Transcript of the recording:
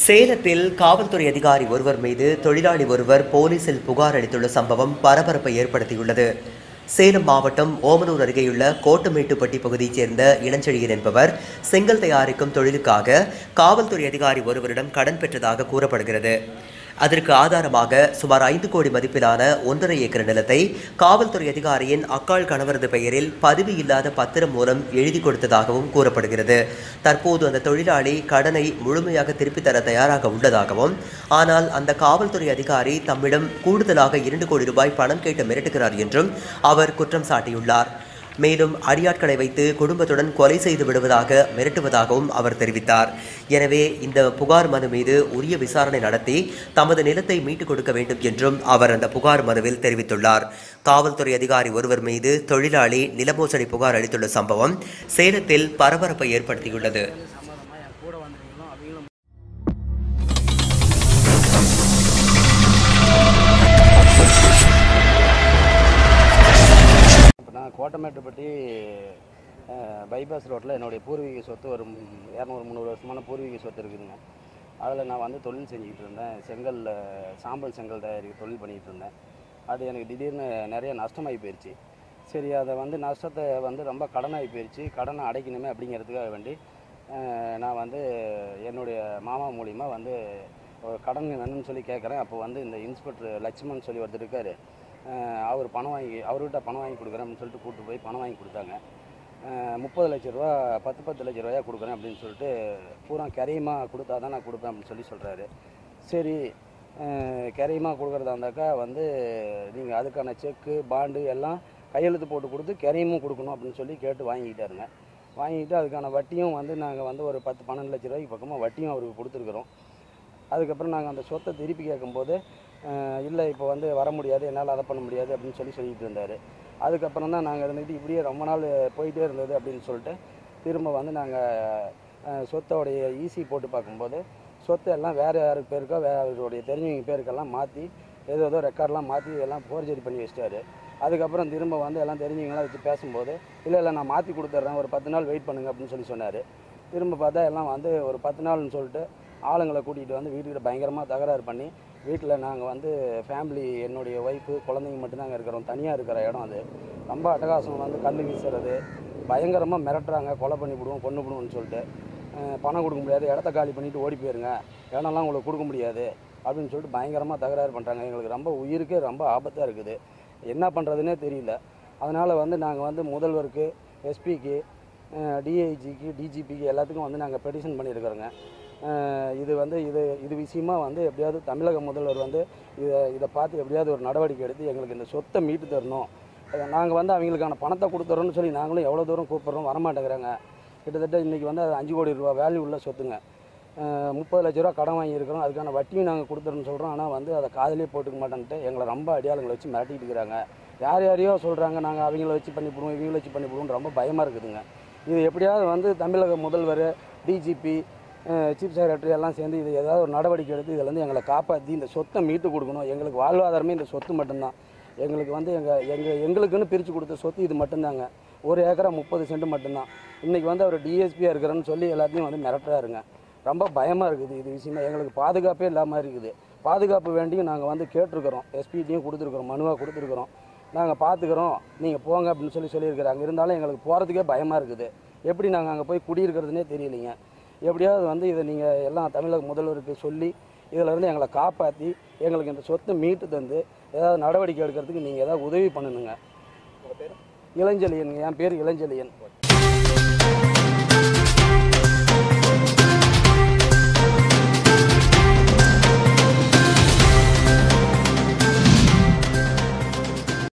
சேலத்தில் காவல்துறை அதிகாரி ஒருவர் மீது தொழிலாளி ஒருவர் போலீசில் புகார் அளித்துள்ள சம்பவம் பரபரப்பை ஏற்படுத்தியுள்ளது சேலம் மாவட்டம் ஓமலூர் அருகேயுள்ள கோட்டமேட்டுப்பட்டி பகுதியைச் சேர்ந்த இளஞ்செழியன் என்பவர் செங்கல் தயாரிக்கும் தொழிலுக்காக காவல்துறை அதிகாரி ஒருவரிடம் கடன் பெற்றதாக கூறப்படுகிறது அதற்கு ஆதாரமாக சுமார் ஐந்து கோடி மதிப்பிலான ஒன்றரை ஏக்கர் நிலத்தை காவல்துறை அதிகாரியின் அக்காள் கணவரது பெயரில் பதிவு இல்லாத பத்திரம் மூலம் எழுதி கொடுத்ததாகவும் கூறப்படுகிறது தற்போது அந்த தொழிலாளி கடனை முழுமையாக திருப்பித் தர தயாராக உள்ளதாகவும் ஆனால் அந்த காவல்துறை அதிகாரி தம்மிடம் கூடுதலாக இரண்டு கோடி ரூபாய் பணம் கேட்டு மிரட்டுகிறார் என்றும் அவர் குற்றம் சாட்டியுள்ளார் மேலும் அடியாட்களை வைத்து குடும்பத்துடன் கொலை செய்து விடுவதாக மிரட்டுவதாகவும் அவர் தெரிவித்தார் எனவே இந்த புகார் மனு மீது உரிய விசாரணை நடத்தி தமது நிலத்தை மீட்டுக் கொடுக்க வேண்டும் என்றும் அவர் அந்த புகார் மனுவில் தெரிவித்துள்ளார் காவல்துறை அதிகாரி ஒருவர் மீது தொழிலாளி நிலமோசடி புகார் அளித்துள்ள சம்பவம் சேலத்தில் பரபரப்பை ஏற்படுத்தியுள்ளது சம்மதமாக என் கூட வந்தவங்களும் அவங்களும் இப்போ நான் கோட்டமேட்டுப்பட்டி பைபாஸ் ரோட்டில் என்னுடைய பூர்வீக சொத்து ஒரு இரநூறு முந்நூறு வருஷமான பூர்வீக சொத்து இருக்குதுங்க அதில் நான் வந்து தொழில் செஞ்சுக்கிட்டு இருந்தேன் செங்கல்ல சாம்பல் செங்கல் தயாரிக்க தொழில் பண்ணிக்கிட்டு இருந்தேன் அது எனக்கு திடீர்னு நிறைய நஷ்டமாகி போயிடுச்சு சரி அதை வந்து நஷ்டத்தை வந்து ரொம்ப கடனாகி போயிடுச்சு கடனை அடைக்கணுமே அப்படிங்கிறதுக்காக வேண்டி அஹ், நான் வந்து என்னுடைய மாமா மூலிமா வந்து ஒரு கடன் வேணும்னு சொல்லி கேட்குறேன் அப்போ வந்து இந்த இன்ஸ்பெக்டர் லட்சுமண் சொல்லி ஒருத்தர் இருக்கார் அவர் பணம் வாங்கி அவர்கிட்ட பணம் வாங்கி கொடுக்குறேன் அப்படின்னு சொல்லிட்டு கூப்பிட்டு போய் பணம் வாங்கி கொடுத்தாங்க அஹ், முப்பது லட்ச ரூபா பத்து பத்து லட்ச ரூபாயா கொடுக்குறேன் அப்படின்னு சொல்லிட்டு பூரா கரையமாக கொடுத்தா தான் நான் கொடுப்பேன் அப்படின்னு சொல்லி சொல்கிறாரு சரி கரையமாக கொடுக்குறதா இருந்தாக்கா வந்து நீங்கள் அதுக்கான செக்கு பாண்டு எல்லாம் கையெழுத்து போட்டு கொடுத்து கரையமும் கொடுக்கணும் அப்படின்னு சொல்லி கேட்டு வாங்கிக்கிட்டாருங்க வாங்கிட்டு அதுக்கான வட்டியும் வந்து நாங்கள் வந்து ஒரு பத்து பன்னெண்டு லட்ச ரூபாய்க்கு பக்கமாக வட்டியும் அவருக்கு கொடுத்துருக்குறோம் அதுக்கப்புறம் நாங்கள் அந்த சொத்தை திருப்பி கேட்கும்போது இல்லை இப்போ வந்து வர முடியாது என்னால் அதை பண்ண முடியாது அப்படின்னு சொல்லி சொல்லிட்டு இருந்தார் அதுக்கப்புறம் தான் நாங்கள் இருந்துக்கிட்டு இப்படியே ரொம்ப நாள் போயிட்டே இருந்தது அப்படின்னு சொல்லிட்டு திரும்ப வந்து நாங்கள் சொத்தோடைய ஈசி போட்டு பார்க்கும்போது சொத்து எல்லாம் வேறு யாருக்கு பேருக்கோ வேறு அவருடைய தெரிஞ்சவங்க பேருக்கெல்லாம் மாற்றி ஏதோ ஏதோ ரெக்கார்ட்லாம் மாற்றி எல்லாம் ஃபோர்ஜரி பண்ணி வச்சிட்டாரு அதுக்கப்புறம் திரும்ப வந்து எல்லாம் தெரிஞ்சவங்களாம் வச்சு பேசும்போது இல்லை இல்லை நான் மாற்றி கொடுத்துட்றேன் ஒரு பத்து நாள் வெயிட் பண்ணுங்க அப்படின்னு சொல்லி சொன்னார் திரும்ப பார்த்தா எல்லாம் வந்து ஒரு பத்து நாள்னு சொல்லிட்டு ஆளுங்களை கூட்டிகிட்டு வந்து வீட்டுக்கிட்ட பயங்கரமாக தகராறு பண்ணி வீட்டில் நாங்கள் வந்து ஃபேமிலி என்னுடைய ஒய்ஃபு குழந்தைங்க மட்டும்தாங்க இருக்கிறோம் தனியாக இருக்கிற இடம் அது ரொம்ப அட்டகாசம் வந்து கல் வீசுறது பயங்கரமாக மிரட்டுறாங்க கொலை பண்ணி விடுவோம் கொண்டு விடுவோம்னு சொல்லிட்டு அஹ் பணம் கொடுக்க முடியாது இடத்த காலி பண்ணிவிட்டு ஓடி போயிருங்க இடம்லாம் உங்களுக்கு கொடுக்க முடியாது அப்படின்னு சொல்லிட்டு பயங்கரமாக தகராறு பண்ணுறாங்க எங்களுக்கு ரொம்ப உயிருக்கே ரொம்ப ஆபத்தாக இருக்குது என்ன பண்ணுறதுனே தெரியல அதனால் வந்து நாங்கள் வந்து முதல்வருக்கு எஸ்பிக்கு டிஐஜிக்கு டிஜிபிக்கு எல்லாத்துக்கும் வந்து நாங்கள் பெட்டிஷன் பண்ணியிருக்கிறோங்க அஹ் இது வந்து இது இது விஷயமா வந்து எப்படியாவது தமிழக முதல்வர் வந்து இதை இதை பார்த்து எப்படியாவது ஒரு நடவடிக்கை எடுத்து எங்களுக்கு இந்த சொத்தை மீட்டு தரணும் நாங்கள் வந்து அவங்களுக்கான பணத்தை கொடுத்துறோன்னு சொல்லி நாங்களும் எவ்வளோ தூரம் கூப்பிட்றோம் வரமாட்டேங்கிறாங்க கிட்டத்தட்ட இன்றைக்கி வந்து அது அஞ்சு கோடி ரூபா வேல்யூ உள்ள சொத்துங்க அஹ் முப்பது லட்ச ரூபா கடன் வாங்கியிருக்கிறோம் அதுக்கான வட்டியும் நாங்கள் கொடுத்துறோன்னு சொல்கிறோம் ஆனால் வந்து அதை காதிலே போட்டுக்க மாட்டேன்ட்டு எங்களை ரொம்ப அடியாளுங்களை வச்சு மிரட்டிட்டு இருக்கிறாங்க யார் யாரையோ சொல்கிறாங்க நாங்கள் அவங்கள வச்சு பண்ணிவிடுவோம் இவங்கள வச்சு பண்ணிவிடுவோம் ரொம்ப பயமாக இருக்குதுங்க இது எப்படியாவது வந்து தமிழக முதல்வர் டிஜிபி சீஃப் செக்ரட்டரி எல்லாம் சேர்ந்து இது ஏதாவது ஒரு நடவடிக்கை எடுத்து இதில் வந்து எங்களை காப்பாற்றி இந்த சொத்தை மீட்டு கொடுக்கணும் எங்களுக்கு வாழ்வாதாரமே இந்த சொத்து மட்டும்தான் எங்களுக்கு வந்து எங்கள் எங்கள் எங்களுக்குன்னு பிரித்து கொடுத்த சொத்து இது மட்டும்தாங்க ஒரு ஏக்கரா முப்பது சென்ட் மட்டும்தான் இன்றைக்கி வந்து அவர் டிஎஸ்பியாக இருக்கிறேன்னு சொல்லி எல்லாத்தையும் வந்து மிரட்டுறாருங்க ரொம்ப பயமாக இருக்குது இது விஷயமா எங்களுக்கு பாதுகாப்பே இல்லாமல் இருக்குது பாதுகாப்பு வேண்டியும் நாங்கள் வந்து கேட்டிருக்கிறோம் எஸ்பிட்டையும் கொடுத்துருக்குறோம் மனுவாக கொடுத்துருக்குறோம் நாங்கள் பார்த்துக்குறோம் நீங்கள் போங்க அப்படின்னு சொல்லி சொல்லியிருக்கிறாங்க இருந்தாலும் எங்களுக்கு போகிறதுக்கே பயமாக இருக்குது எப்படி நாங்கள் அங்கே போய் குடியிருக்கிறதுனே தெரியலைங்க எப்படியாவது வந்து இதை நீங்கள் எல்லாம் தமிழக முதல்வருக்கு சொல்லி இதிலேருந்து எங்களை காப்பாற்றி எங்களுக்கு இந்த சொத்தை மீட்டு தந்து ஏதாவது நடவடிக்கை எடுக்கிறதுக்கு நீங்கள் ஏதாவது உதவி பண்ணணுங்க இளஞ்செழியன் என் பேர் இளஞ்செழியன்